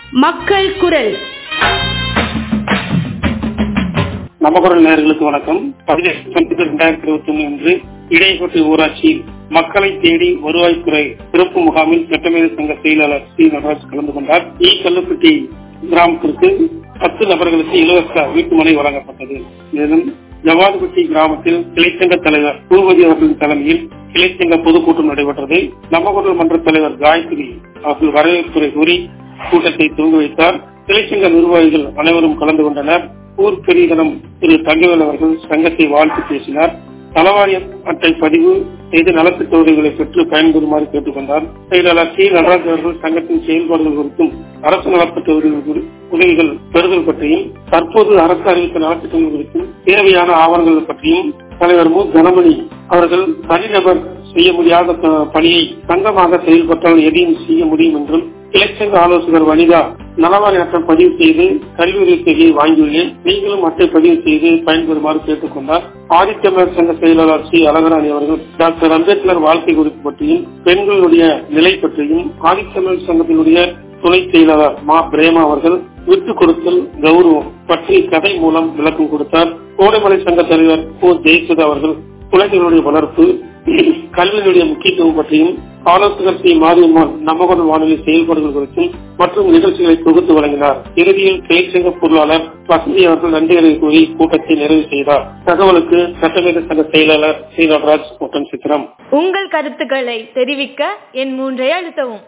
மக்கள் குரல் நமக்குரல் நேயர்களுக்கு வணக்கம் பதினெட்டு பத்து இரண்டாயிரத்தி இருபத்தி ஒன்று அன்று இடையகோட்டை ஊராட்சி மக்களை தேடி வருவாய்த்துறை சிறப்பு முகாமில் சட்டமேதை சங்க செயலாளர் சி நடராஜ் கலந்து கொண்டார் இ கல்லுப்பட்டி கிராமத்திற்கு பத்து நபர்களுக்கு இலவச வீட்டுமனை வழங்கப்பட்டது மேலும் ஜவாதுபட்டி கிராமத்தில் கிளைச்சங்க தலைவர் பூபதி அவர்களின் தலைமையில் கிளைச்சங்க பொதுக்கூட்டம் நடைபெற்றது நமக்குரல் மன்ற தலைவர் காயத்ரி அவர்கள் வரவேற்புரை கூறி கூட்டத்தை துவங்கி வைத்தார் கிளைச்சங்க நிர்வாகிகள் அனைவரும் கலந்து கொண்டனர் ஊர் பெரியதனம் திரு தங்கவேல் அவர்கள் சங்கத்தை வாழ்த்து பேசினார் தளவாரி அட்டை பதிவு செய்து நலத்திட்ட உதவிகளை பெற்று பயன்பெறுமாறு கேட்டுக்கொண்டார் செயலாளர் சி நடராஜ் அவர்கள் சங்கத்தின் செயல்பாடுகள் குறித்தும் அரசு நலத்திட்ட உதவிகள் உதவிகள் பெறுதல் பற்றியும் தற்போது அரசு அறிவித்த நலத்திட்டங்கள் குறித்தும் தேவையான ஆவணங்கள் பற்றியும் தலைவர் மு கனமணி அவர்கள் தனிநபர் செய்ய முடியாத பணியை சங்கமாக செயல்பட்டால் எதையும் செய்ய முடியும் என்றும் இலட்சங்க ஆலோசகர் வனிதா நலவாரி அட்டை பதிவு செய்து கல்வி தொகையை வாங்கியுள்ளேன் நீங்களும் அட்டை பதிவு செய்து பயன்பெறுமாறு கேட்டுக்கொண்டார் ஆதித்தமிழர் சங்க செயலாளர் சி அழகராணி அவர்கள் டாக்டர் அம்பேத்கர் வாழ்க்கை குறிப்பு பற்றியும் பெண்களுடைய நிலை பற்றியும் ஆதித்தமிழர் சங்கத்தினுடைய துணை செயலாளர் மா பிரேமா அவர்கள் விட்டு கொடுத்தல் கௌரவம் பற்றி கதை மூலம் விளக்கம் கொடுத்தார் கோடைமலை சங்க தலைவர் ஓ ஜெயசுதா அவர்கள் குழந்தைகளுடைய வளர்ப்பு கல்வியினுடைய முக்கியத்துவம் பற்றியும் ஆலோசகர் சி மாரியம்மாள் நம்மகுடன் வானொலி செயல்பாடுகள் குறித்தும் மற்றும் நிகழ்ச்சிகளை தொகுத்து வழங்கினார் இறுதியில் தொழிற்சங்க பொருளாளர் வசதி அவர்கள் நன்றிகளை கூறி கூட்டத்தை நிறைவு செய்தார் தகவலுக்கு சட்டமேத சங்க செயலாளர் சி நடராஜ் மற்றும் சித்திரம் உங்கள் கருத்துக்களை தெரிவிக்க என் மூன்றை அழுத்தவும்